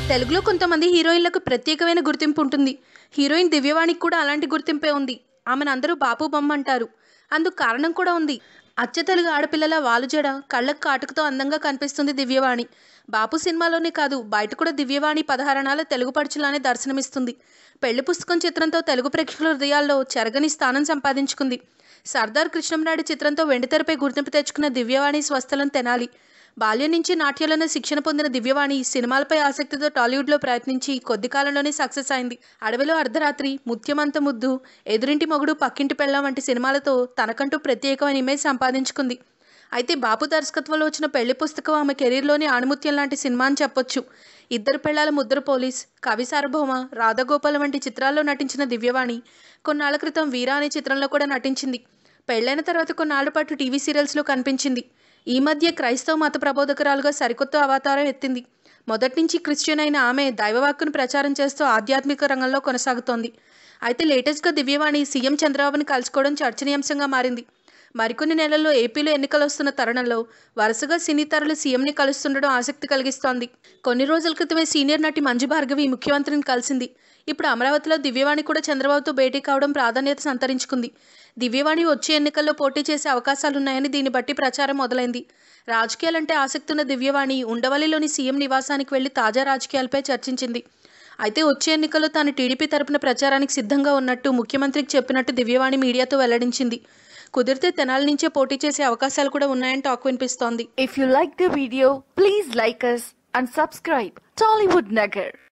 తెలుగులో కొంతమంది హీరోయిన్లకు ప్రత్యేకమైన గుర్తింపు ఉంటుంది హీరోయిన్ దివ్యవాణికి కూడా అలాంటి గుర్తింపే ఉంది ఆమెను అందరూ బాపు బొమ్మ అంటారు అందుకు కారణం కూడా ఉంది అచ్చ తెలుగు ఆడపిల్లల వాలుజడ కళ్ళకు కాటుకతో అందంగా కనిపిస్తుంది దివ్యవాణి బాపు సినిమాలోనే కాదు బయట కూడా దివ్యవాణి పదహారణాల తెలుగు పడుచులానే దర్శనమిస్తుంది పెళ్లి పుస్తకం చిత్రంతో తెలుగు ప్రేక్షకుల హృదయాల్లో చెరగని స్థానం సంపాదించుకుంది సర్దార్ కృష్ణంనాయుడు చిత్రంతో వెండితెరపై గుర్తింపు తెచ్చుకున్న దివ్యవాణి స్వస్థలం తెనాలి బాల్యం నుంచి నాట్యాలను శిక్షణ పొందిన దివ్యవాణి సినిమాలపై ఆసక్తితో టాలీవుడ్లో ప్రయత్నించి కొద్ది కాలంలోనే సక్సెస్ అయింది అడవిలో అర్ధరాత్రి ముత్యమంత ముద్దు ఎదురింటి మొగుడు పక్కింటి పెళ్ళం వంటి సినిమాలతో తనకంటూ ప్రత్యేకమైన ఇమేజ్ సంపాదించుకుంది అయితే బాపు దర్శకత్వంలో వచ్చిన పెళ్లి పుస్తకం ఆమె కెరీర్లోని ఆణిముత్యం లాంటి సినిమా అని చెప్పొచ్చు ఇద్దరు పెళ్లాల ముద్ర పోలీస్ కవి సార్వభౌమ రాధగోపాల్ వంటి చిత్రాల్లో నటించిన దివ్యవాణి కొన్నాళ్ల క్రితం వీరా అనే చిత్రంలో కూడా నటించింది పెళ్లైన తర్వాత కొన్నాళ్ల పాటు టీవీ సీరియల్స్లో కనిపించింది ఈ మధ్య క్రైస్తవ మత ప్రబోధకురాలుగా సరికొత్త అవతారం ఎత్తింది మొదటి నుంచి క్రిస్టియన్ అయిన ఆమె దైవవాక్కును ప్రచారం చేస్తూ ఆధ్యాత్మిక రంగంలో కొనసాగుతోంది అయితే లేటెస్ట్గా దివ్యవాణి సీఎం చంద్రబాబుని కలుసుకోవడం చర్చనీయాంశంగా మారింది మరికొన్ని నెలల్లో ఏపీలో ఎన్నికలు వస్తున్న తరుణంలో వరుసగా సినీ తరలు సీఎంని కలుస్తుండడం ఆసక్తి కలిగిస్తోంది కొన్ని రోజుల క్రితమే సీనియర్ నటి మంజు భార్గవి ముఖ్యమంత్రిని కలిసింది ఇప్పుడు అమరావతిలో దివ్యవాణి కూడా చంద్రబాబుతో భేటీ కావడం ప్రాధాన్యత సంతరించుకుంది దివ్యవాణి వచ్చే ఎన్నికల్లో పోటీ చేసే అవకాశాలున్నాయని దీన్ని బట్టి ప్రచారం మొదలైంది రాజకీయాలంటే ఆసక్తి ఉన్న దివ్యవాణి ఉండవల్లిలోని సీఎం నివాసానికి వెళ్లి తాజా రాజకీయాలపై చర్చించింది అయితే వచ్చే ఎన్నికల్లో తాను టీడీపీ తరపున ప్రచారానికి సిద్ధంగా ఉన్నట్టు ముఖ్యమంత్రికి చెప్పినట్టు దివ్యవాణి మీడియాతో వెల్లడించింది కుదిరితే తెనాలి నుంచే పోటీ చేసే అవకాశాలు కూడా ఉన్నాయని టాక్ వినిపిస్తోంది If you like the video, please like us and subscribe Tollywood Nagar.